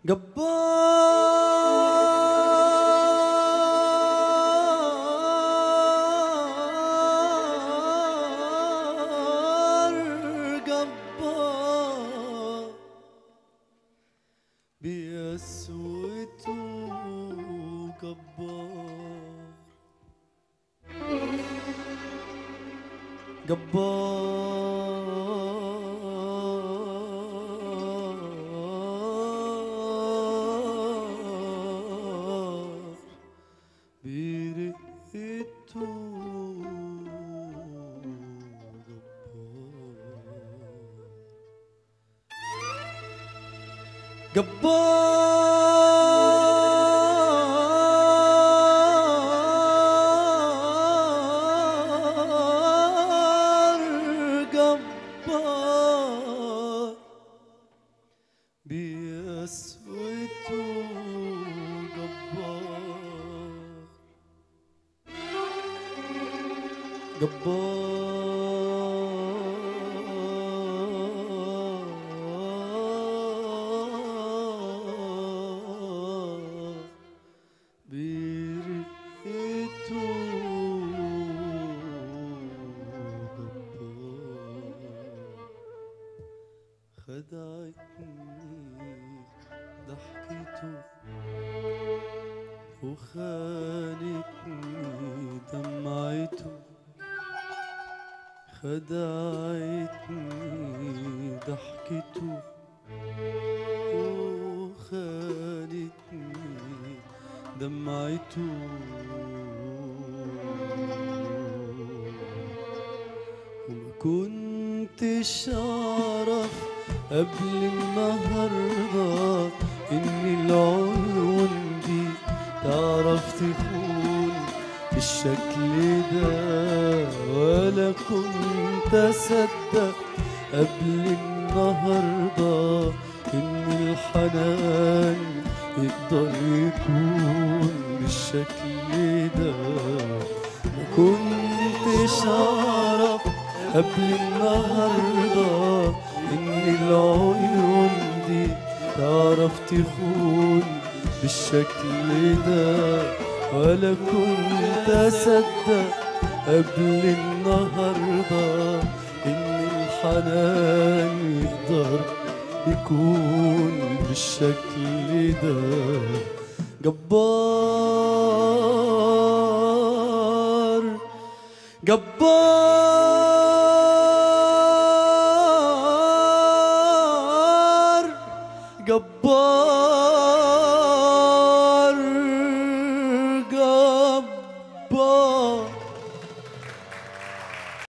جبار جبار بيسوته جبار جبار برقته جبار جبار بيسوته جبار جبار برقته جبار خدعتني ضحكته وخانتني دمعته خدعتني ضحكته وخانتني دمعته وما كنتش اعرف قبل النهارده ان العيون دي تعرف تخون بالشكل ده ولا كنت اصدق قبل النهارده ان الحنان يقدر يكون بالشكل ده ما كنتش اعرف قبل النهارده ان العيون دي تعرف تخون بالشكل ده ولا كنت اصدق قبل النهارده ان الحنان يقدر يكون بالشكل ده جبار جبار جبار